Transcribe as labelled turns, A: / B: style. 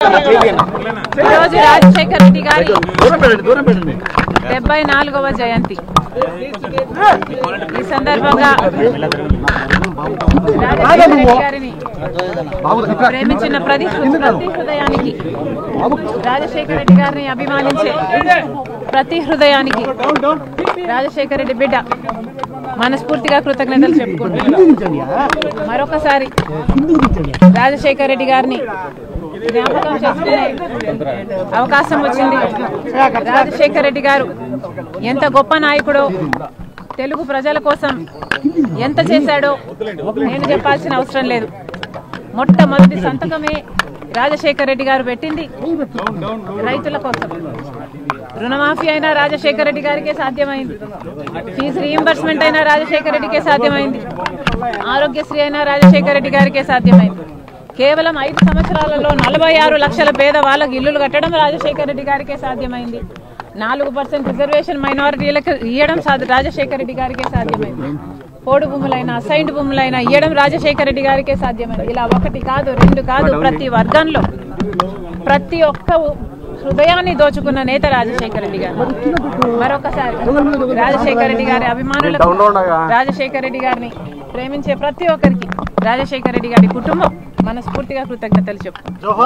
A: ఈరోజు రాజశేఖర రెడ్డి గారి
B: దూరం పెట్టండి దూరం పెట్టండి
A: డెబ్బై నాలుగవ జయంతి ఈ సందర్భంగా రాజశేఖర రెడ్డి గారిని ప్రేమించిన ప్రతి ప్రతి హృదయానికి రాజశేఖర రెడ్డి గారిని అభిమానించే ప్రతి హృదయానికి రాజశేఖర రెడ్డి బిడ్డ మనస్ఫూర్తిగా కృతజ్ఞతలు చెప్పుకుంటున్నాను మరొకసారి రాజశేఖర రెడ్డి గారిని జ్ఞాపకం చేసుకునే అవకాశం వచ్చింది రాజశేఖర రెడ్డి గారు ఎంత గొప్ప నాయకుడో తెలుగు ప్రజల కోసం ఎంత చేశాడో నేను చెప్పాల్సిన అవసరం లేదు మొట్టమొదటి సంతకమే రాజశేఖర రెడ్డి గారు పెట్టింది రైతుల కోసం రుణమాఫీ అయినా రాజశేఖర రెడ్డి గారికే సాధ్యమైంది ఫీజు రీఎంబర్స్మెంట్ అయినా రాజశేఖర రెడ్డికే సాధ్యమైంది ఆరోగ్యశ్రీ అయినా రాజశేఖర రెడ్డి గారికే సాధ్యమైంది కేవలం ఐదు సంవత్సరాలలో నలభై ఆరు లక్షల పేద వాళ్ళకు ఇల్లులు కట్టడం రాజశేఖర రెడ్డి గారికే సాధ్యమైంది నాలుగు పర్సెంట్ రిజర్వేషన్ మైనారిటీలకు ఇవ్వడం సాధ- రాజశేఖర రెడ్డి గారికే సాధ్యమైంది పోడు భూములైనా అసైన్డ్ భూములైనా ఇవ్వడం రాజశేఖర రెడ్డి గారికే సాధ్యమైంది ఇలా ఒకటి కాదు రెండు కాదు ప్రతి వర్గంలో ప్రతి ఒక్క హృదయాన్ని దోచుకున్న నేత రాజశేఖర రెడ్డి గారు మరొకసారి రాజశేఖర రెడ్డి గారి అభిమానులకు రాజశేఖర రెడ్డి గారిని ప్రేమించే ప్రతి ఒక్కరికి రాజశేఖర రెడ్డి గారి కుటుంబం మనస్ఫూర్తిగా కృతజ్ఞతలు చెప్తాం